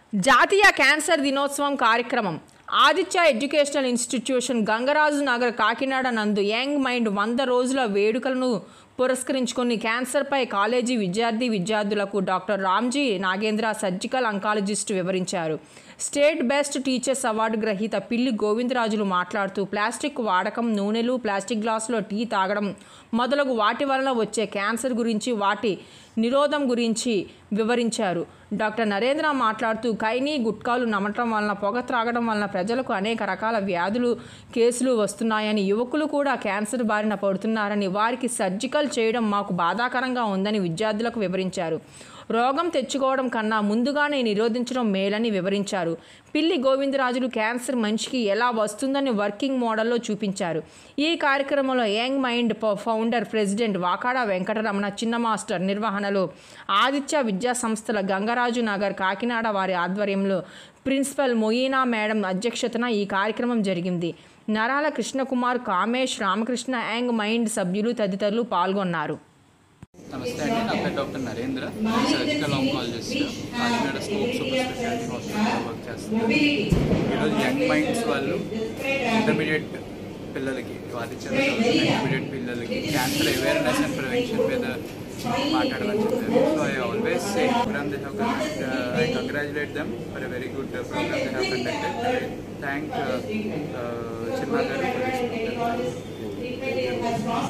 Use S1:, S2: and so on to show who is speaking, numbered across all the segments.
S1: జాతీయ క్యాన్సర్ దినోత్సవం కార్యక్రమం ఆదిత్య ఎడ్యుకేషనల్ ఇన్స్టిట్యూషన్ గంగరాజు నగర్ కాకినాడ నందు యంగ్ మైండ్ వంద రోజుల వేడుకలను పురస్కరించుకొని క్యాన్సర్పై కాలేజీ విద్యార్థి విద్యార్థులకు doctor Ramji Nagendra surgical oncologist వివరించారు స్టేట్ బెస్ట్ టీచర్స్ అవార్డు గ్రహీత పిల్లి గోవిందరాజులు మాట్లాడుతూ ప్లాస్టిక్ వాడకం నూనెలు ప్లాస్టిక్ గ్లాసులో టీ తాగడం మొదలగు వాటి వలన వచ్చే క్యాన్సర్ గురించి వాటి నిరోధం గురించి వివరించారు డాక్టర్ నరేంద్ర మాట్లాడుతూ కైనీ గుట్కాలు నమటం వలన పొగ త్రాగడం వలన ప్రజలకు అనేక రకాల వ్యాధులు కేసులు వస్తున్నాయని యువకులు కూడా క్యాన్సర్ బారిన పడుతున్నారని వారికి సర్జికల్ చేయడం మాకు బాధాకరంగా ఉందని విద్యార్థులకు వివరించారు రోగం తెచ్చుకోవడం కన్నా ముందుగానే నిరోధించడం మేలని వివరించారు పిల్లి గోవిందరాజులు క్యాన్సర్ మనిషికి ఎలా వస్తుందని వర్కింగ్ మోడల్లో చూపించారు ఈ కార్యక్రమంలో యంగ్ మైండ్ ప- founder president Vakada Venkataramana Chinna master నిర్వహణలో ఆదిత్య విద్యా సంస్థల గంగరాజు నగర్ కాకినాడ వారి ఆధ్వర్యంలో ప్రిన్సిపల్ మొయినా మేడం అధ్యక్షతన ఈ కార్యక్రమం జరిగింది నరాల కృష్ణకుమార్ కామేష్ రామకృష్ణ యాంగ్ మైండ్ సభ్యులు తదితరులు పాల్గొన్నారు
S2: నమస్తే అండి నా పేరు doctor Narendra surgical oncologist Kakinada scope super speciality హాస్పిటల్లో వర్క్ చేస్తున్నాను ఈరోజు యంగ్ మైండ్స్ వాళ్ళు ఇంటర్మీడియట్ పిల్లలకి ఆదిత్య ఇంటర్మీడియట్ పిల్లలకి క్యాన్సర్ అవేర్నెస్ అండ్ ప్రివెన్షన్ మీద మాట్లాడమని చెప్పారు so I always say program they have I congratulate them for a very good program they have conducted thank Chinna garu for this program.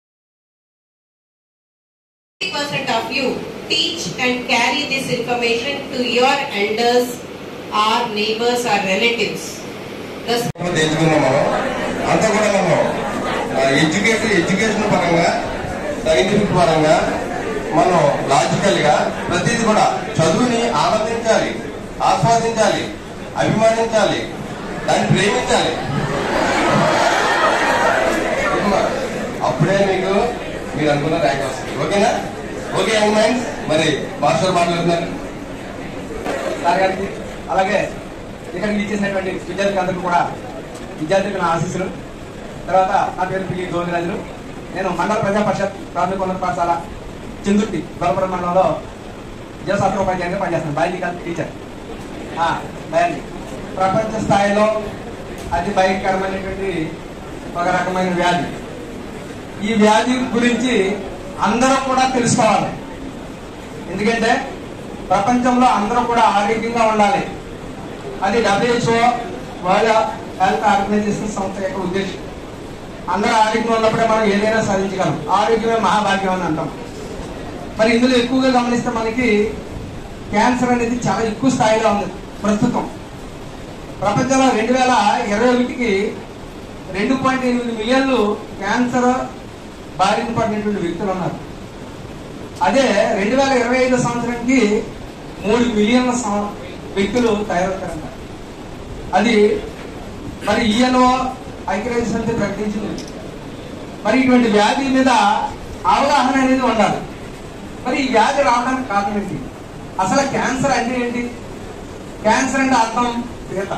S3: percent of you teach and carry this information to your elders or neighbors or relatives. Thus,
S4: కూడా తెలుసుకున్నాం మనం అంతా కూడా మనం education education పరంగా scientific పరంగా మనం logical గా ప్రతిదీ కూడా చదువుని ఆనందించాలి ఆస్వాదించాలి అభిమానించాలి దాన్ని ప్రేమించాలి ఏమ్మా? అప్పుడే మీకు మీరు అనుకున్న ర్యాంక్ వస్తుంది ఓకేనా ఓకే యంగ్ మైండ్స్ మరి మాస్టర్ మాట్లాడుతున్నారు
S5: సార్ గారికి అలాగే ఇక్కడికి ఇచ్చేసినటువంటి విద్యార్థులకు అందరికీ కూడా విద్యార్థులకు నా ఆశీస్సులు తర్వాత నా పేరు పిల్లి గోవిందరాజులు నేను మండల ప్రజా పరిషత్ ప్రాథమిక ఉన్నత పాఠశాల చిందుర్తి గొల్లపురం మండలంలో విద్యాశాస్త్ర ఉపాధ్యాయునిగా పనిచేస్తాను బయాలజికల్ టీచర్ బయాలజీ ప్రపంచ స్థాయిలో అతి భయంకరమైనటువంటి ఒక రకమైన వ్యాధి ఈ వ్యాధి గురించి అందరూ కూడా తెలుసుకోవాలి ఎందుకంటే ప్రపంచంలో అందరూ కూడా ఆరోగ్యంగా ఉండాలి అది డబ్ల్యూహెచ్ఓ వరల్డ్ హెల్త్ ఆర్గనైజేషన్ సంస్థ యొక్క ఉద్దేశం అందరూ ఆరోగ్యంగా ఉన్నప్పుడే మనం ఏదైనా సాధించగలం ఆరోగ్యమే మహాభాగ్యం అని అంటాం మరి ఇందులో ఎక్కువగా గమనిస్తే మనకి క్యాన్సర్ అనేది చాలా ఎక్కువ స్థాయిలో ఉంది ప్రస్తుతం ప్రపంచంలో రెండు వేల ఇరవై ఒకటికి రెండు పాయింట్ ఎనిమిది మిలియన్లు క్యాన్సర్ బారిన పడినటువంటి వ్యక్తులు ఉన్నారు అదే రెండు వేల ఇరవై ఐదు సంవత్సరానికి మూడు మిలియన్ల సం- వ్యక్తులు తయారవుతారంట అది మరి ఈఎన్ఓ ఐక్యరాజ్య సమితి ప్రకటించింది మరి ఇటువంటి వ్యాధి మీద అవగాహన అనేది ఉండాలి మరి ఈ వ్యాధి రావడానికి కారణం ఏంటి అసలు క్యాన్సర్ అంటే ఏంటి క్యాన్సర్ అంటే అర్థం పీత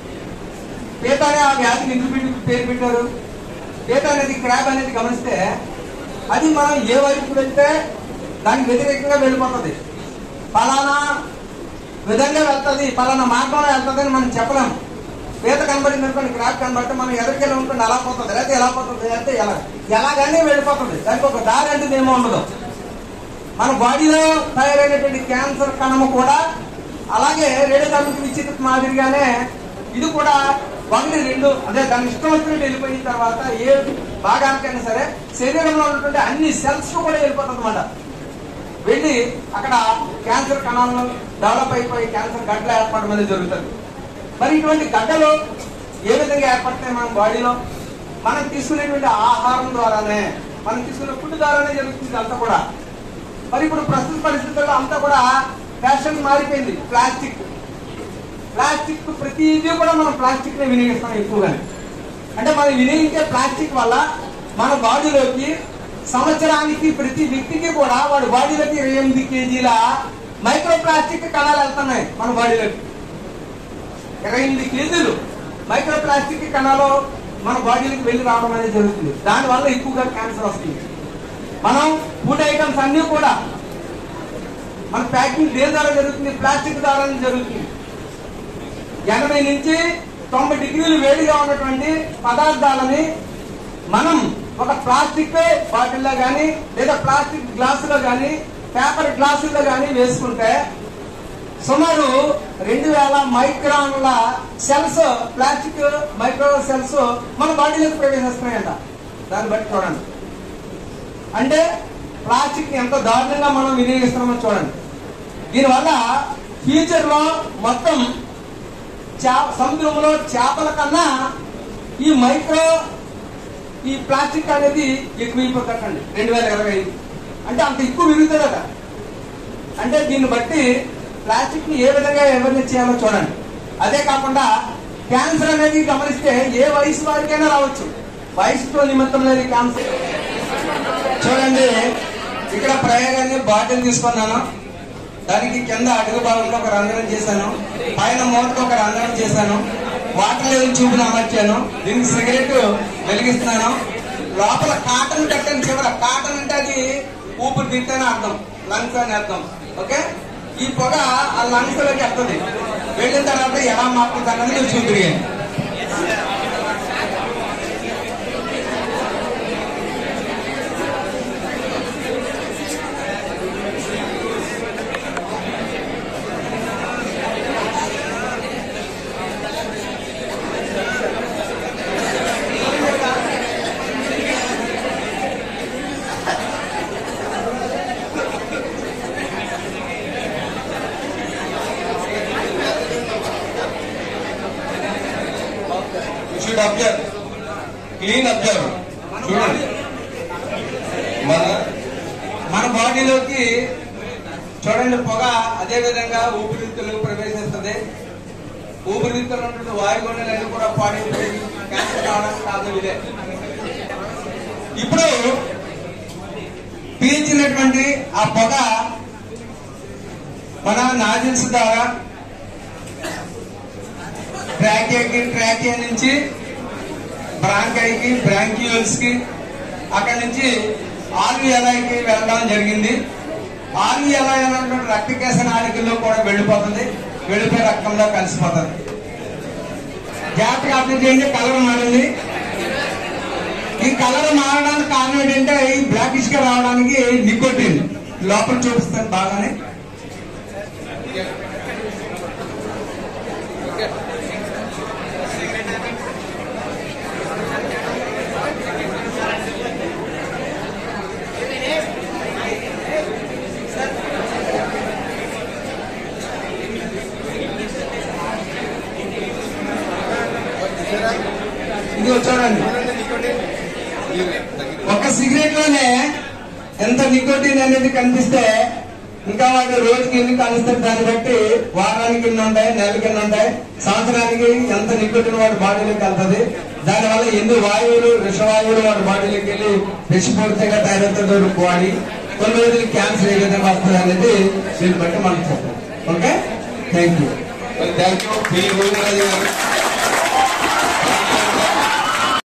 S5: పీత అనే ఆ వ్యాధికి ఎందుకు పెట్టి- పేరు పెట్టారు పీత అనేది క్రాబ్ అనేది గమనిస్తే అది మనం ఏ వైపు వెళ్తే దానికి వ్యతిరేకంగా వెళ్ళిపోతుంది ఫలానా విధంగా వెళ్తుంది ఫలానా మార్గంలో వెళ్తుంది అని మనం చెప్పలేము పీత కనబడింది అనుకోండి క్రాబ్ కనబడితే మనం ఎదరికెళ్ళి ఉంటుంది అలా పోతుంది లేకపోతే ఎలా పోతుంది అంటే ఎలా ఎలాగనే వెళ్ళిపోతుంది దానికి ఒక దారి అంటే ఏమో ఉండదు మన బాడీలో తయారైనటువంటి క్యాన్సర్ కణము కూడా అలాగే రేడియోథెరపీ విచిత్ర మాదిరిగానే ఇది కూడా ఒకటి రెండు అదే దాని ఇష్టం వచ్చినట్టు వెళ్ళిపోయిన తర్వాత ఏ భాగానికైనా సరే శరీరంలో ఉన్నటువంటి అన్ని సెల్స్ కూడా వెళ్ళిపోతుంది అనమాట వెళ్ళి అక్కడ క్యాన్సర్ కణాలను డెవలప్ అయిపోయి క్యాన్సర్ గడ్డలు ఏర్పడడం అనేది జరుగుతుంది మరి ఇటువంటి గడ్డలు ఏ విధంగా ఏర్పడతాయి మన బాడీలో మనం తీసుకునేటువంటి ఆహారం ద్వారానే మనం తీసుకునే ఫుడ్ ద్వారానే జరుగుతుంది అంతా కూడా మరి ఇప్పుడు ప్రస్తుత పరిస్థితుల్లో అంతా కూడా ఫ్యాషన్ మారిపోయింది ప్లాస్టిక్ ప్లాస్టిక్ ప్రతిదీ కూడా మనం ప్లాస్టిక్ ని వినియోగిస్తాం ఎక్కువగానే అంటే మనం వినియోగించే ప్లాస్టిక్ వల్ల మన బాడీలోకి సంవత్సరానికి ప్రతి వ్యక్తికి కూడా వాడి బాడీలోకి ఇరవై ఎనిమిది కేజీల మైక్రో ప్లాస్టిక్ కణాలు వెళ్తున్నాయి మన బాడీలోకి ఇరవై ఎనిమిది కేజీలు మైక్రో ప్లాస్టిక్ కణాలు మన బాడీలోకి వెళ్ళి రావడం అనేది జరుగుతుంది దానివల్ల ఎక్కువగా క్యాన్సర్ వస్తుంది మనం ఫుడ్ ఐటమ్స్ అన్ని కూడా మన ప్యాకింగ్ దేని ద్వారా జరుగుతుంది ప్లాస్టిక్ ద్వారా జరుగుతుంది ఎనభై నుంచి తొంభై డిగ్రీలు వేడిగా ఉన్నటువంటి పదార్థాలని మనం ఒక ప్లాస్టిక్ బాటిల్లో కానీ లేదా ప్లాస్టిక్ గ్లాసులో కానీ పేపర్ గ్లాసుల్లో కానీ వేసుకుంటే సుమారు రెండు వేల మైక్రాన్ల సెల్స్ ప్లాస్టిక్ మైక్రో సెల్స్ మన బాడీలోకి ప్రవేశిస్తున్నాయంట దాన్ని బట్టి చూడండి అంటే ప్లాస్టిక్ ఎంత దారుణంగా మనం వినియోగిస్తున్నామో చూడండి దీనివల్ల ఫ్యూచర్ లో మొత్తం చా- సముద్రంలో చేపల కన్నా ఈ మైక్రో ఈ ప్లాస్టిక్ అనేది ఎక్కువైపోతుందండి రెండు వేల ఇరవై ఐదు అంటే అంత ఎక్కువ విరుగుతుందట అంటే దీన్ని బట్టి ప్లాస్టిక్ ని ఏ విధంగా ఎవరిని చేయాలో చూడండి అదే కాకుండా క్యాన్సర్ అనేది గమనిస్తే ఏ వయసు వారికైనా రావచ్చు వయసుతో నిమిత్తం లేదు ఈ క్యాన్సర్ చూడండి ఇక్కడ ప్రయోగాన్ని బాటిల్ తీసుకున్నాను దానికి కింద అడుగు భాగంలో ఒక రంధ్రం చేశాను పైన మూతకు ఒక రంధ్రం చేశాను వాటర్ లెవెల్ చూపుని అమర్చాను దీనికి సిగరెట్ వెలిగిస్తున్నాను లోపల కాటన్ కట్టాను చివర కాటన్ అంటే అది ఊపిరి తింటేనే అర్థం లంగ్స్ అని అర్థం ఓకే ఈ పొగ ఆ లంగ్స్ లోకి వెళ్తుంది వెళ్ళిన తర్వాత ఎలా మారుతుంది అన్నది నేను చూపిరిగాను
S4: షుడ్ అబ్జర్వ్ క్లీన్ అబ్జర్వ్ చూడండి మన
S5: మన బాడీలోకి చూడండి పొగ అదే విధంగా ఊపిరితిత్తులకు ప్రవేశిస్తుంది ఊపిరితిత్తులు ఉన్నటువంటి వాయుగుండలన్నీ కూడా పాడి క్యాన్సర్ రావడానికి కారణం ఇదే ఇప్పుడు పీల్చినటువంటి ఆ పొగ మన నాజిల్స్ ద్వారా ట్రాకియాకి ట్రాకియా నుంచి బ్రాంకైకి బ్రాంక్యూల్స్ కి అక్కడి నుంచి ఆర్వీఎల్ఐకి వెళ్ళడం జరిగింది ఆర్వీఎల్ఐ అనేటువంటి రక్తకేశ నాళికల్లో కూడా వెళ్ళిపోతుంది వెళ్ళిపోయి రక్తంలో కలిసిపోతుంది జాగ్రత్తగా అర్థం చేయండి కలర్ మారింది ఈ కలర్ మారడానికి కారణం ఏంటంటే ఈ బ్లాకిష్ గా రావడానికి నికోటిన్ లోపల చూపిస్తాను బాగానే ఇది చూడండి ఒక సిగరెట్ లోనే ఎంత నికోటిన్ అనేది కనిపిస్తే ఇంకా వాడు రోజుకి ఎన్ని కలుస్తారు దాన్ని బట్టి వారానికి ఎన్ని ఉంటాయి నెలకి ఎన్ని ఉంటాయి సంవత్సరానికి ఎంత నికోటిన్ వాడి బాడీలోకి వెళ్తుంది దానివల్ల ఎన్ని వాయువులు విషవాయువులు వాడి బాడీలోకి వెళ్ళి విషపూరితంగా తయారవుతుంది బాడీ కొన్ని రోజులు క్యాన్సర్ ఏ విధంగా వస్తుంది అనేది దీన్ని బట్టి మనం చెప్పాలి okay thank you
S4: thank you P Govindaraju గారు